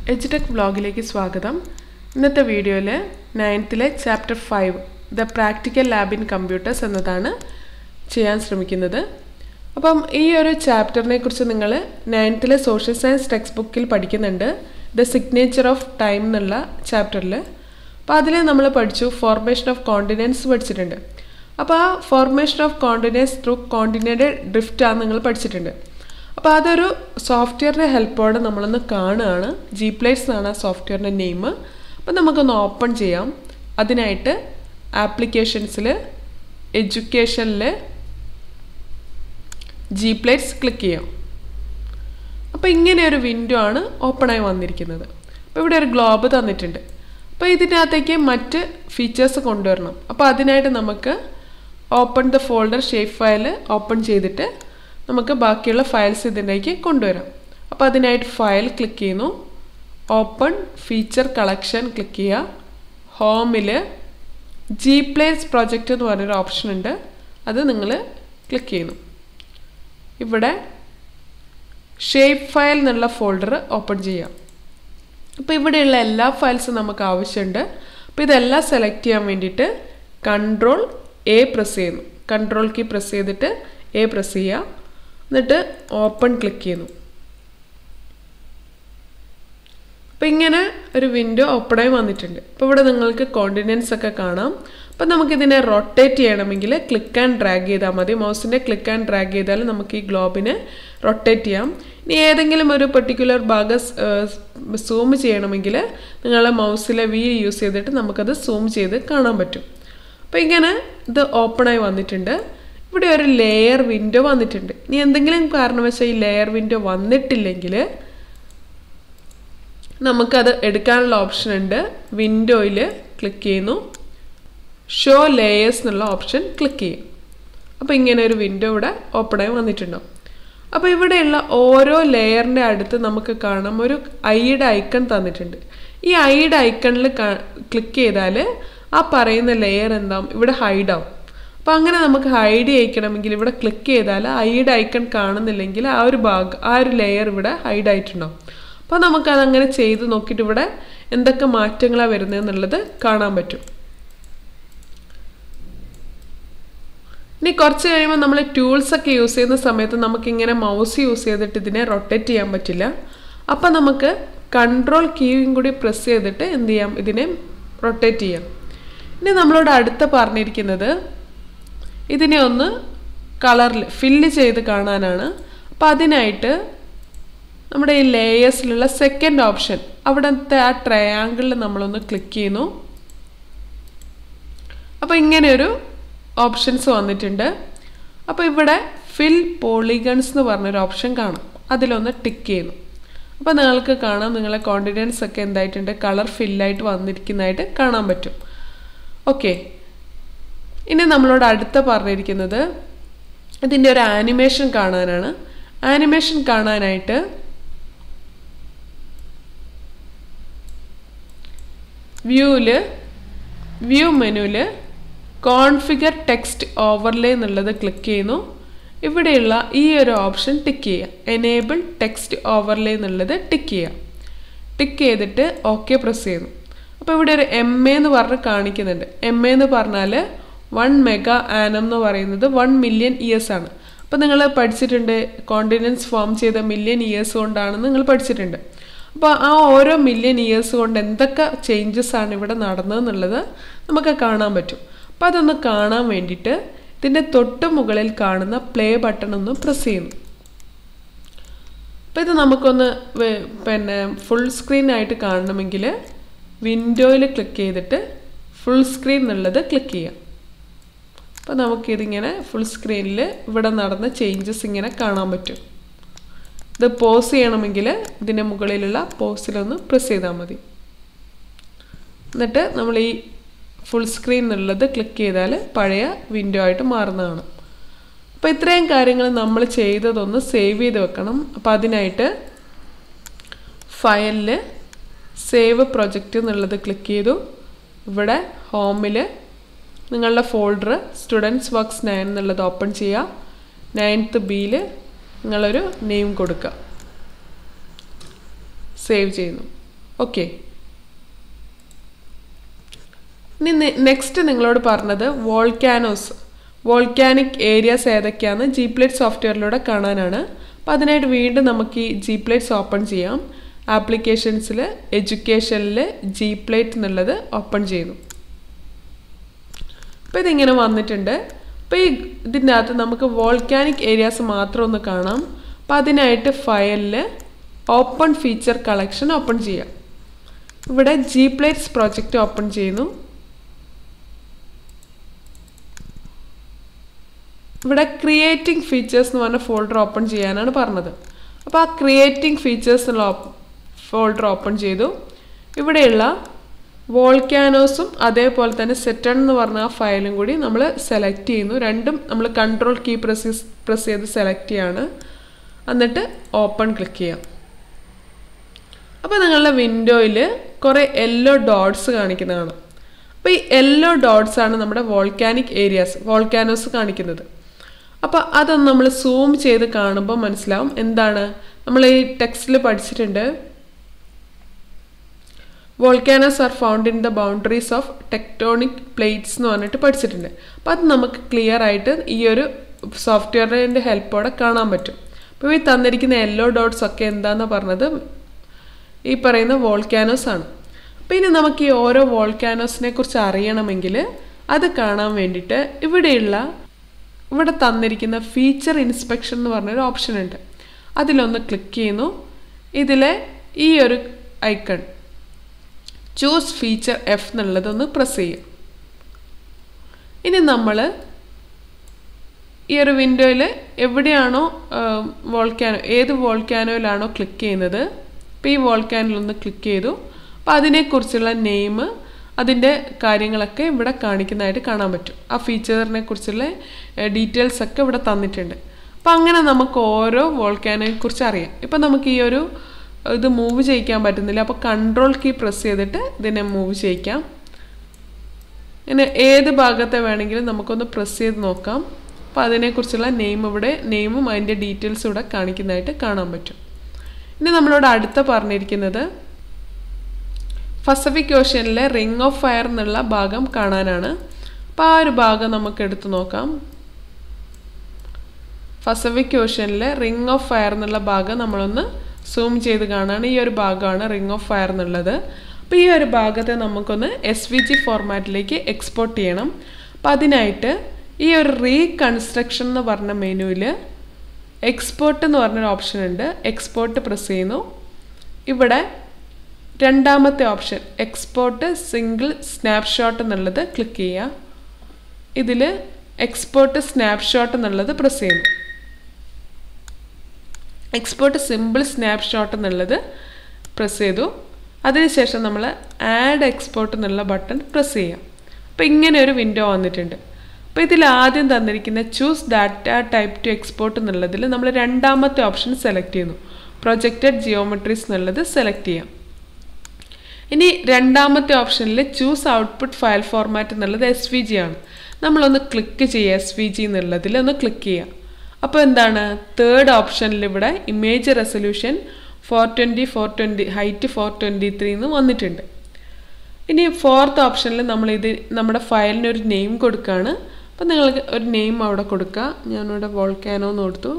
എജ്ടെക് വ്ളോഗിലേക്ക് സ്വാഗതം ഇന്നത്തെ വീഡിയോയിൽ നയൻത്തിലെ chapter five the practical lab in computers എന്നതാണ് ചെയ്യാൻ ശ്രമിക്കുന്നത് അപ്പം ഈ ഒരു ചാപ്റ്ററിനെ കുറിച്ച് നിങ്ങൾ നയൻത്തിലെ സോഷ്യൽ സയൻസ് ടെക്സ്റ്റ് ബുക്കിൽ പഠിക്കുന്നുണ്ട് ദ സിഗ്നേച്ചർ ഓഫ് ടൈം എന്നുള്ള ചാപ്റ്ററിൽ അപ്പോൾ അതിൽ നമ്മൾ പഠിച്ചു ഫോർമേഷൻ ഓഫ് കോണ്ടിനെൻസ് പഠിച്ചിട്ടുണ്ട് അപ്പോൾ ആ formation of continents through continental drift ആണ് നിങ്ങൾ പഠിച്ചിട്ടുണ്ട് അപ്പോൾ അതൊരു സോഫ്റ്റ്വെയറിൻ്റെ ഹെൽപ്പോടെ നമ്മളൊന്ന് കാണുകയാണ് ജി പ്ലേറ്റ്സ് എന്നാണ് ആ സോഫ്റ്റ്വെയറിൻ്റെ നെയിം അപ്പോൾ നമുക്കൊന്ന് ഓപ്പൺ ചെയ്യാം അതിനായിട്ട് ആപ്ലിക്കേഷൻസിൽ എഡ്യൂക്കേഷനിൽ ജി പ്ലേറ്റ്സ് ക്ലിക്ക് ചെയ്യാം അപ്പോൾ ഇങ്ങനെ ഒരു വിൻഡോ ആണ് ഓപ്പണായി വന്നിരിക്കുന്നത് അപ്പോൾ ഇവിടെ ഒരു ഗ്ലോബ് തന്നിട്ടുണ്ട് അപ്പോൾ ഇതിനകത്തേക്ക് മറ്റ് ഫീച്ചേഴ്സ് കൊണ്ടുവരണം അപ്പോൾ അതിനായിട്ട് നമുക്ക് open the folder shape file open ചെയ്തിട്ട് നമുക്ക് ബാക്കിയുള്ള ഫയൽസ് ഇതിലേക്ക് കൊണ്ടുവരാം അപ്പോൾ അതിനായിട്ട് ഫയൽ ക്ലിക്ക് ചെയ്യുന്നു ഓപ്പൺ ഫീച്ചർ കളക്ഷൻ ക്ലിക്ക് ചെയ്യുക ഹോമിൽ ജി പ്ലേസ് പ്രൊജക്റ്റ് എന്ന് പറഞ്ഞൊരു ഓപ്ഷൻ ഉണ്ട് അത് നിങ്ങൾ ക്ലിക്ക് ചെയ്യുന്നു ഇവിടെ ഷേപ്പ് ഫയൽ എന്നുള്ള ഫോൾഡർ ഓപ്പൺ ചെയ്യാം അപ്പോൾ ഇവിടെയുള്ള എല്ലാ ഫയൽസും നമുക്ക് ആവശ്യമുണ്ട് അപ്പോൾ ഇതെല്ലാം സെലക്ട് ചെയ്യാൻ വേണ്ടിയിട്ട് കൺട്രോൾ എ പ്രസ് ചെയ്യുന്നു കൺട്രോൾ കീ പ്രസ് ചെയ്തിട്ട് എ പ്രസ് ചെയ്യുക എന്നിട്ട് ഓപ്പൺ ക്ലിക്ക് ചെയ്യുന്നു അപ്പോൾ ഇങ്ങനെ ഒരു വിൻഡോ ഓപ്പണായി വന്നിട്ടുണ്ട് അപ്പോൾ ഇവിടെ നിങ്ങൾക്ക് കോണ്ടിനെൻസ് ഒക്കെ കാണാം അപ്പോൾ നമുക്കിതിനെ റൊട്ടേറ്റ് ചെയ്യണമെങ്കിൽ ക്ലിക്ക് ആൻഡ് ഡ്രാഗ് ചെയ്താൽ മതി മൗസിൻ്റെ ക്ലിക്ക് ആൻഡ് ഡ്രാഗ് ചെയ്താൽ നമുക്ക് ഈ ഗ്ലോബിനെ റൊട്ടേറ്റ് ചെയ്യാം ഇനി ഏതെങ്കിലും ഒരു പെർട്ടിക്കുലർ ഭാഗം സൂം ചെയ്യണമെങ്കിൽ നിങ്ങളെ മൗസിലെ വീ യൂസ് ചെയ്തിട്ട് നമുക്കത് സൂം ചെയ്ത് കാണാൻ പറ്റും അപ്പോൾ ഇങ്ങനെ ഇത് ഓപ്പണായി വന്നിട്ടുണ്ട് ഇവിടെ ഒരു ലെയർ വിൻഡോ വന്നിട്ടുണ്ട് ഇനി എന്തെങ്കിലും കാരണവശാൽ ഈ ലെയർ വിൻഡോ വന്നിട്ടില്ലെങ്കിൽ നമുക്കത് എടുക്കാനുള്ള ഓപ്ഷൻ ഉണ്ട് വിൻഡോയിൽ ക്ലിക്ക് ചെയ്യുന്നു ഷോ ലേയേഴ്സ് എന്നുള്ള ഓപ്ഷൻ ക്ലിക്ക് ചെയ്യും അപ്പോൾ ഇങ്ങനെ ഒരു വിൻഡോ ഇവിടെ ഓപ്പണായി വന്നിട്ടുണ്ടാവും അപ്പോൾ ഇവിടെയുള്ള ഓരോ ലെയറിൻ്റെ അടുത്ത് നമുക്ക് കാണാം ഒരു ഐയുടെ ഐക്കൺ തന്നിട്ടുണ്ട് ഈ ഐയുടെ ഐക്കണിൽ ക്ലിക്ക് ചെയ്താൽ ആ പറയുന്ന ലെയർ എന്താവും ഇവിടെ ഹൈഡ് ആവും അപ്പോൾ അങ്ങനെ നമുക്ക് ഹൈഡ് ചെയ്യിക്കണമെങ്കിൽ ഇവിടെ ക്ലിക്ക് ചെയ്താൽ ഐയുടെ ഐക്കൺ കാണുന്നില്ലെങ്കിൽ ആ ഒരു ഭാഗം ആ ഒരു ലെയർ ഇവിടെ ഹൈഡ് ആയിട്ടുണ്ടാവും അപ്പോൾ നമുക്കത് അങ്ങനെ ചെയ്ത് നോക്കിയിട്ട് ഇവിടെ എന്തൊക്കെ മാറ്റങ്ങളാണ് വരുന്നതെന്നുള്ളത് കാണാൻ പറ്റും ഇനി കുറച്ച് കഴിയുമ്പോൾ നമ്മൾ ടൂൾസ് ഒക്കെ യൂസ് ചെയ്യുന്ന സമയത്ത് നമുക്കിങ്ങനെ മൗസ് യൂസ് ചെയ്തിട്ട് ഇതിനെ റൊട്ടേറ്റ് ചെയ്യാൻ പറ്റില്ല അപ്പം നമുക്ക് കൺട്രോൾ കീയും കൂടി പ്രസ് ചെയ്തിട്ട് എന്ത് ചെയ്യാം ഇതിനെ റൊട്ടേറ്റ് ചെയ്യാം ഇനി നമ്മളോട് അടുത്ത പറഞ്ഞിരിക്കുന്നത് ഇതിനെ ഒന്ന് കളറിൽ ഫില്ല് ചെയ്ത് കാണാനാണ് അപ്പം അതിനായിട്ട് നമ്മുടെ ഈ ലേയേഴ്സിലുള്ള സെക്കൻഡ് ഓപ്ഷൻ അവിടുത്തെ ആ ട്രയാങ്കിളിൽ നമ്മളൊന്ന് ക്ലിക്ക് ചെയ്യുന്നു അപ്പോൾ ഇങ്ങനെയൊരു ഓപ്ഷൻസ് വന്നിട്ടുണ്ട് അപ്പോൾ ഇവിടെ ഫിൽ പോളിഗൺസ് എന്ന് പറഞ്ഞൊരു ഓപ്ഷൻ കാണാം അതിലൊന്ന് ടിക്ക് ചെയ്യുന്നു അപ്പോൾ നിങ്ങൾക്ക് കാണാം നിങ്ങളെ കോണ്ടിനൻസ് ഒക്കെ എന്തായിട്ടുണ്ട് കളർ ഫില്ലായിട്ട് വന്നിരിക്കുന്നതായിട്ട് കാണാൻ പറ്റും ഓക്കെ ഇനി നമ്മളോട് അടുത്ത പറഞ്ഞിരിക്കുന്നത് ഇതിൻ്റെ ഒരു ആനിമേഷൻ കാണാനാണ് ആനിമേഷൻ കാണാനായിട്ട് വ്യൂവിൽ വ്യൂ മെനുവിൽ കോൺഫിഗർ ടെക്സ്റ്റ് ഓവർലേ എന്നുള്ളത് ക്ലിക്ക് ചെയ്യുന്നു ഇവിടെയുള്ള ഈ ഒരു ഓപ്ഷൻ ടിക്ക് ചെയ്യുക എനേബിൾ ടെക്സ്റ്റ് ഓവർലേ എന്നുള്ളത് ടിക്ക് ചെയ്യുക ടിക്ക് ചെയ്തിട്ട് ഓക്കെ പ്രസ് ചെയ്യുന്നു അപ്പോൾ ഇവിടെ ഒരു എം എ എന്ന് പറഞ്ഞ് കാണിക്കുന്നുണ്ട് എം എ എന്ന് പറഞ്ഞാൽ വൺ മെഗാ ആനം എന്ന് പറയുന്നത് വൺ മില്യൺ ഇയേഴ്സ് ആണ് അപ്പോൾ നിങ്ങൾ പഠിച്ചിട്ടുണ്ട് കോണ്ടിനൻസ് ഫോം ചെയ്ത മില്യൺ ഇയേഴ്സ് കൊണ്ടാണെന്ന് നിങ്ങൾ പഠിച്ചിട്ടുണ്ട് അപ്പോൾ ആ ഓരോ മില്യൺ ഇയേഴ്സ് കൊണ്ട് എന്തൊക്കെ ചേഞ്ചസ് ആണ് ഇവിടെ നടന്നതെന്നുള്ളത് നമുക്ക് കാണാൻ പറ്റും അപ്പോൾ അതൊന്ന് കാണാൻ വേണ്ടിയിട്ട് ഇതിൻ്റെ തൊട്ട് മുകളിൽ കാണുന്ന പ്ലേ ബട്ടൺ ഒന്ന് പ്രസ് ചെയ്യുന്നു അപ്പോൾ ഇത് നമുക്കൊന്ന് പിന്നെ ഫുൾ സ്ക്രീൻ ആയിട്ട് കാണണമെങ്കിൽ വിൻഡോയിൽ ക്ലിക്ക് ചെയ്തിട്ട് ഫുൾ സ്ക്രീൻ എന്നുള്ളത് ക്ലിക്ക് ചെയ്യാം അപ്പോൾ നമുക്കിതിങ്ങനെ ഫുൾ സ്ക്രീനിൽ ഇവിടെ നടന്ന ചേഞ്ചസ് ഇങ്ങനെ കാണാൻ പറ്റും ഇത് പോസ് ചെയ്യണമെങ്കിൽ ഇതിൻ്റെ മുകളിലുള്ള പോസിലൊന്ന് പ്രസ് ചെയ്താൽ മതി എന്നിട്ട് നമ്മൾ ഈ ഫുൾ സ്ക്രീൻ എന്നുള്ളത് ക്ലിക്ക് ചെയ്താൽ പഴയ വിൻഡോ ആയിട്ട് മാറുന്നതാണ് അപ്പോൾ ഇത്രയും കാര്യങ്ങൾ നമ്മൾ ചെയ്തതൊന്ന് സേവ് ചെയ്ത് വെക്കണം അപ്പോൾ അതിനായിട്ട് ഫയലിൽ സേവ് പ്രൊജക്റ്റ് എന്നുള്ളത് ക്ലിക്ക് ചെയ്തു ഇവിടെ ഹോമിൽ നിങ്ങളുടെ ഫോൾഡർ സ്റ്റുഡൻസ് വർക്ക്സ് നയൻ എന്നുള്ളത് ഓപ്പൺ ചെയ്യുക നയൻത്ത് ബിയിൽ നിങ്ങളൊരു നെയിം കൊടുക്കുക സേവ് ചെയ്യുന്നു ഓക്കെ ഇനി നെക്സ്റ്റ് നിങ്ങളോട് പറഞ്ഞത് വോൾക്കാനോസ് വോൾക്കാനിക് ഏരിയാസ് ഏതൊക്കെയാണെന്ന് ജി പ്ലേറ്റ് സോഫ്റ്റ്വെയറിലൂടെ കാണാനാണ് അപ്പോൾ അതിനായിട്ട് വീണ്ടും നമുക്ക് ഈ ജി പ്ലേറ്റ്സ് ഓപ്പൺ ചെയ്യാം ആപ്ലിക്കേഷൻസിൽ എഡ്യൂക്കേഷനിൽ ജി പ്ലേറ്റ് എന്നുള്ളത് ഓപ്പൺ ചെയ്യുന്നു അപ്പോൾ ഇതിങ്ങനെ വന്നിട്ടുണ്ട് അപ്പോൾ ഈ ഇതിൻ്റെ അകത്ത് നമുക്ക് വോൾക്കാനിക് ഏരിയാസ് മാത്രം ഒന്ന് കാണാം അപ്പോൾ അതിനായിട്ട് ഫയലിൽ ഓപ്പൺ ഫീച്ചർ കളക്ഷൻ ഓപ്പൺ ചെയ്യാം ഇവിടെ ജി പ്ലേറ്റ്സ് പ്രോജക്റ്റ് ഓപ്പൺ ചെയ്യുന്നു ഇവിടെ ക്രിയേറ്റിംഗ് ഫീച്ചേഴ്സ് എന്ന് പറഞ്ഞ ഫോൾഡർ ഓപ്പൺ ചെയ്യാനാണ് പറഞ്ഞത് അപ്പോൾ ആ ക്രിയേറ്റിംഗ് ഫീച്ചേഴ്സ് എന്നുള്ള ഫോൾഡർ ഓപ്പൺ ചെയ്തു ഇവിടെയുള്ള വോൾക്കാനോസും അതേപോലെ തന്നെ സെറ്റൺ എന്ന് പറഞ്ഞ ആ ഫയലും കൂടി നമ്മൾ സെലക്ട് ചെയ്യുന്നു രണ്ടും നമ്മൾ കൺട്രോൾ കീ പ്രസ് പ്രസ് ചെയ്ത് സെലക്ട് ചെയ്യാണ് എന്നിട്ട് ഓപ്പൺ ക്ലിക്ക് ചെയ്യാം അപ്പോൾ നിങ്ങളുടെ വിൻഡോയിൽ കുറേ യെല്ലോ ഡോട്ട്സ് കാണിക്കുന്നതാണ് അപ്പോൾ ഈ യെല്ലോ ഡോട്ട്സ് ആണ് നമ്മുടെ വോൾക്കാനിക് ഏരിയാസ് വോൾക്കാനോസ് കാണിക്കുന്നത് അപ്പോൾ അതൊന്ന് നമ്മൾ സൂം ചെയ്ത് കാണുമ്പോൾ മനസ്സിലാവും എന്താണ് നമ്മൾ ഈ ടെക്സ്റ്റിൽ പഠിച്ചിട്ടുണ്ട് volcanoes are found in the boundaries of tectonic plates എന്ന് പറഞ്ഞിട്ട് പഠിച്ചിട്ടുണ്ട് അപ്പോൾ അത് നമുക്ക് ക്ലിയർ ആയിട്ട് ഈ ഒരു സോഫ്റ്റ്വെയറിൻ്റെ ഹെൽപ്പോടെ കാണാൻ പറ്റും അപ്പോൾ ഈ തന്നിരിക്കുന്ന യെല്ലോ ഡോട്ട്സ് ഒക്കെ എന്താണെന്ന് പറഞ്ഞത് ഈ പറയുന്ന വോൾക്കാനോസ് ആണ് അപ്പോൾ ഇനി നമുക്ക് ഈ ഓരോ വോൾക്കാനോസിനെ കുറിച്ച് അറിയണമെങ്കിൽ അത് കാണാൻ വേണ്ടിയിട്ട് ഇവിടെയുള്ള ഇവിടെ തന്നിരിക്കുന്ന ഫീച്ചർ ഇൻസ്പെക്ഷൻ എന്ന് പറഞ്ഞൊരു ഓപ്ഷൻ ഉണ്ട് അതിലൊന്ന് ക്ലിക്ക് ചെയ്യുന്നു ഇതിലെ ഈ ഒരു ഐക്കൺ ചൂസ് ഫീച്ചർ എഫ് എന്നുള്ളതൊന്ന് പ്രസ് ചെയ്യും ഇനി നമ്മൾ ഈ ഒരു വിൻഡോയിൽ എവിടെയാണോ വോൾക്കാനോ ഏത് വോൾക്കാനോയിലാണോ ക്ലിക്ക് ചെയ്യുന്നത് അപ്പോൾ ഈ വോൾക്കാനിലൊന്ന് ക്ലിക്ക് ചെയ്തു അപ്പോൾ അതിനെക്കുറിച്ചുള്ള നെയിം അതിൻ്റെ കാര്യങ്ങളൊക്കെ ഇവിടെ കാണിക്കുന്നതായിട്ട് കാണാൻ പറ്റും ആ ഫീച്ചറിനെ കുറിച്ചുള്ള ഡീറ്റെയിൽസ് ഒക്കെ ഇവിടെ തന്നിട്ടുണ്ട് അപ്പോൾ അങ്ങനെ നമുക്ക് ഓരോ വോൾക്കാനോയെ കുറിച്ച് അറിയാം ഇപ്പം നമുക്ക് ഈ ഒരു ഇത് മൂവ് ചെയ്യിക്കാൻ പറ്റുന്നില്ല അപ്പോൾ കൺട്രോൾ കീ പ്രസ് ചെയ്തിട്ട് ഇതിനെ മൂവ് ചെയ്യിക്കാം ഇങ്ങനെ ഏത് ഭാഗത്തെ വേണമെങ്കിലും നമുക്കൊന്ന് പ്രസ് ചെയ്ത് നോക്കാം അപ്പോൾ അതിനെക്കുറിച്ചുള്ള നെയിം ഇവിടെ നെയിമും അതിൻ്റെ ഡീറ്റെയിൽസും ഇവിടെ കാണിക്കുന്നതായിട്ട് കാണാൻ പറ്റും ഇനി നമ്മളോട് അടുത്ത പറഞ്ഞിരിക്കുന്നത് പസഫിക് ഓഷ്യനിലെ റിംഗ് ഓഫ് ഫയർ എന്നുള്ള ഭാഗം കാണാനാണ് അപ്പോൾ ആ ഒരു ഭാഗം നമുക്ക് എടുത്തു നോക്കാം പസഫിക് ഓഷ്യനിലെ റിംഗ് ഓഫ് ഫയർ എന്നുള്ള ഭാഗം നമ്മളൊന്ന് സൂം ചെയ്ത് കാണാണ് ഈ ഒരു ഭാഗമാണ് റിംഗ് ഓഫ് ഫയർ എന്നുള്ളത് അപ്പോൾ ഈ ഒരു ഭാഗത്തെ നമുക്കൊന്ന് എസ് വി ജി ഫോർമാറ്റിലേക്ക് എക്സ്പോർട്ട് ചെയ്യണം അപ്പോൾ അതിനായിട്ട് ഈ ഒരു റീകൺസ്ട്രക്ഷൻ എന്ന് പറഞ്ഞ മെനുവിൽ എക്സ്പോർട്ട് എന്ന് പറഞ്ഞൊരു ഓപ്ഷൻ ഉണ്ട് എക്സ്പോർട്ട് പ്രസ് ചെയ്യുന്നു ഇവിടെ രണ്ടാമത്തെ ഓപ്ഷൻ എക്സ്പോർട്ട് സിംഗിൾ സ്നാപ്ഷോട്ട് എന്നുള്ളത് ക്ലിക്ക് ചെയ്യുക ഇതിൽ എക്സ്പോർട്ട് സ്നാപ്ഷോട്ട് എന്നുള്ളത് പ്രസ് ചെയ്യുന്നു എക്സ്പോർട്ട് സിമ്പിൾ സ്നാപ്ഷോട്ട് എന്നുള്ളത് പ്രസ് ചെയ്തു അതിനുശേഷം നമ്മൾ ആഡ് എക്സ്പോർട്ട് എന്നുള്ള ബട്ടൺ പ്രസ് ചെയ്യാം അപ്പോൾ ഇങ്ങനെ ഒരു വിൻഡോ വന്നിട്ടുണ്ട് അപ്പോൾ ഇതിൽ ആദ്യം തന്നിരിക്കുന്ന choose data type to export എന്നുള്ളതിൽ നമ്മൾ രണ്ടാമത്തെ ഓപ്ഷൻ സെലക്ട് ചെയ്യുന്നു പ്രൊജക്റ്റഡ് ജിയോമെട്രീസ് എന്നുള്ളത് സെലക്ട് ചെയ്യാം ഇനി രണ്ടാമത്തെ ഓപ്ഷനിൽ ചൂസ് ഔട്ട്പുട്ട് ഫയൽ ഫോർമാറ്റ് എന്നുള്ളത് എസ് വി ജി ആണ് നമ്മളൊന്ന് ക്ലിക്ക് ചെയ്യുക എസ് വി ജി എന്നുള്ളതിൽ ഒന്ന് ക്ലിക്ക് ചെയ്യുക അപ്പോൾ എന്താണ് തേർഡ് ഓപ്ഷനിൽ ഇവിടെ image resolution four twenty four twenty height four twenty three എന്ന് വന്നിട്ടുണ്ട് ഇനി ഫോർത്ത് ഓപ്ഷനിൽ നമ്മൾ ഇത് നമ്മുടെ ഫയലിന് ഒരു നെയിം കൊടുക്കുകയാണ് അപ്പോൾ നിങ്ങൾക്ക് ഒരു നെയിം അവിടെ കൊടുക്കുക ഞാനിവിടെ വോൾക്കാനോ എന്ന് കൊടുത്തു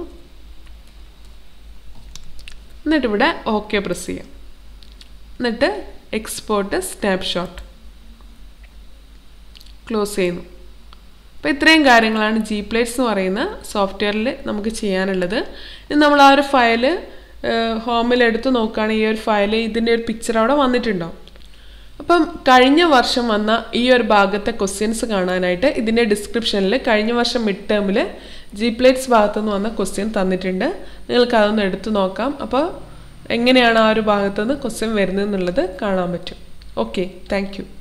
എന്നിട്ട് ഇവിടെ ഓക്കെ പ്രസ് ചെയ്യാം എന്നിട്ട് എക്സ്പോർട്ട് സ്നാപ്ഷോട്ട് ക്ലോസ് ചെയ്യുന്നു അപ്പോൾ ഇത്രയും കാര്യങ്ങളാണ് ജി പ്ലേറ്റ്സ് എന്ന് പറയുന്ന സോഫ്റ്റ്വെയറിൽ നമുക്ക് ചെയ്യാനുള്ളത് ഇനി നമ്മൾ ആ ഒരു ഫയൽ ഹോമിൽ എടുത്ത് നോക്കുകയാണെങ്കിൽ ഈ ഒരു ഫയൽ ഇതിൻ്റെ ഒരു പിക്ചർ അവിടെ വന്നിട്ടുണ്ടാവും അപ്പം കഴിഞ്ഞ വർഷം വന്ന ഈ ഒരു ഭാഗത്തെ ക്വസ്റ്റ്യൻസ് കാണാനായിട്ട് ഇതിൻ്റെ ഡിസ്ക്രിപ്ഷനിൽ കഴിഞ്ഞ വർഷം മിഡ് ടേമിൽ ജി പ്ലേറ്റ്സ് ഭാഗത്തുനിന്ന് വന്ന ക്വസ്റ്റ്യൻ തന്നിട്ടുണ്ട് നിങ്ങൾക്ക് അതൊന്ന് എടുത്തു നോക്കാം അപ്പോൾ എങ്ങനെയാണ് ആ ഒരു ഭാഗത്തുനിന്ന് ക്വസ്റ്റ്യൻ വരുന്നത് എന്നുള്ളത് കാണാൻ പറ്റും ഓക്കെ താങ്ക്